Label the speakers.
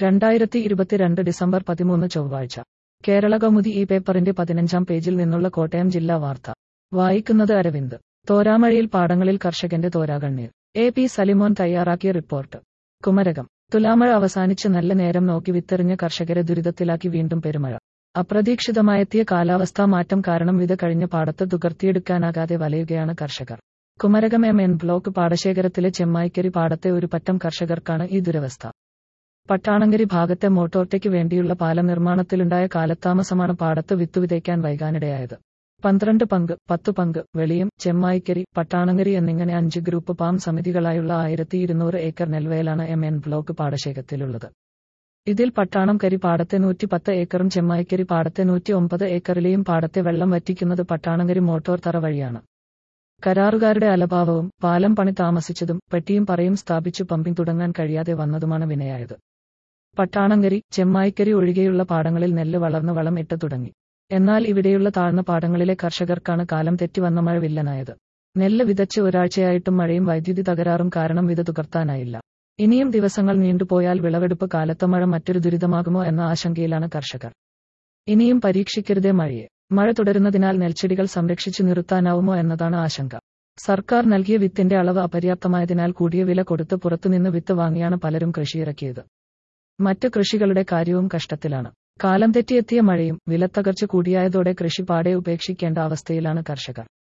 Speaker 1: രണ്ടായിരത്തി ഇരുപത്തിരണ്ട് ഡിസംബർ പതിമൂന്ന് ചൊവ്വാഴ്ച കേരള കൗമുദി ഈ പേപ്പറിന്റെ പതിനഞ്ചാം പേജിൽ നിന്നുള്ള കോട്ടയം ജില്ലാ വാർത്ത വായിക്കുന്നത് അരവിന്ദ് തോരാമഴയിൽ പാടങ്ങളിൽ കർഷകന്റെ തോരാകണ്ണീർ എ പി സലിമോൻ തയ്യാറാക്കിയ റിപ്പോർട്ട് കുമരകം തുലാമഴ അവസാനിച്ച് നല്ല നേരം നോക്കി വിത്തെറിഞ്ഞ കർഷകരെ ദുരിതത്തിലാക്കി വീണ്ടും പെരുമഴ അപ്രതീക്ഷിതമായെത്തിയ കാലാവസ്ഥാ മാറ്റം കാരണം വിത കഴിഞ്ഞ പാടത്ത് തുകർത്തിയെടുക്കാനാകാതെ വലയുകയാണ് കർഷകർ കുമരകം എം എൻ ബ്ലോക്ക് പാടശേഖരത്തിലെ ചെമ്മായിക്കരി പാടത്തെ ഒരു പറ്റം കർഷകർക്കാണ് ഈ ദുരവസ്ഥ പട്ടാണങ്കരി ഭാഗത്തെ മോട്ടോർട്ടയ്ക്ക് വേണ്ടിയുള്ള പാലം നിർമ്മാണത്തിലുണ്ടായ കാലത്താമസമാണ് പാടത്ത് വിത്തുവിതയ്ക്കാൻ വൈകാനിടയായത് പന്ത്രണ്ട് പങ്ക് പത്തു പങ്ക് വെളിയം ചെമ്മായിക്കരി പട്ടാണങ്കരി എന്നിങ്ങനെ അഞ്ച് ഗ്രൂപ്പ് പാം സമിതികളായുള്ള ആയിരത്തി ഇരുന്നൂറ് ഏക്കർ നെൽവയലാണ് എം എൻ ബ്ലോക്ക് പാടശേഖരത്തിലുള്ളത് ഇതിൽ പട്ടാണം കരി പാടത്തെ നൂറ്റി പത്ത് ഏക്കറും ചെമ്മായിക്കരി പാടത്തെ നൂറ്റി ഒമ്പത് ഏക്കറിലെയും പാടത്തെ വെള്ളം വറ്റിക്കുന്നത് പട്ടാണങ്കരി മോട്ടോർ തറ വഴിയാണ് കരാറുകാരുടെ അലഭാവവും പാലം പണി താമസിച്ചതും പെട്ടിയും പറയും സ്ഥാപിച്ചു പമ്പിംഗ് തുടങ്ങാൻ കഴിയാതെ വന്നതുമാണ് വിനയായത് പട്ടാണങ്കരി ചെമ്മായിക്കരി ഒഴികെയുള്ള പാടങ്ങളിൽ നെല്ല് വളർന്ന് വളം ഇട്ട് തുടങ്ങി എന്നാൽ ഇവിടെയുള്ള താഴ്ന്ന പാടങ്ങളിലെ കർഷകർക്കാണ് കാലം തെറ്റി വന്ന മഴ വില്ലനായത് നെല്ല് വിതച്ച് ഒരാഴ്ചയായിട്ടും മഴയും വൈദ്യുതി തകരാറും കാരണം വിത തുകർത്താനായില്ല ഇനിയും ദിവസങ്ങൾ നീണ്ടുപോയാൽ വിളവെടുപ്പ് കാലത്തെ മഴ മറ്റൊരു ദുരിതമാകുമോ എന്ന ആശങ്കയിലാണ് കർഷകർ ഇനിയും പരീക്ഷിക്കരുതേ മഴയെ മഴ തുടരുന്നതിനാൽ നെൽച്ചെടികൾ സംരക്ഷിച്ചു നിർത്താനാവുമോ എന്നതാണ് ആശങ്ക സർക്കാർ നൽകിയ വിത്തിന്റെ അളവ് അപര്യാപ്തമായതിനാൽ കൂടിയ വില കൊടുത്ത് പുറത്തുനിന്ന് വിത്ത് വാങ്ങിയാണ് പലരും കൃഷിയിറക്കിയത് മറ്റു കൃഷികളുടെ കാര്യവും കഷ്ടത്തിലാണ് കാലം തെറ്റിയെത്തിയ മഴയും വിലത്തകർച്ച കൂടിയായതോടെ കൃഷി പാടെ ഉപേക്ഷിക്കേണ്ട അവസ്ഥയിലാണ് കർഷകർ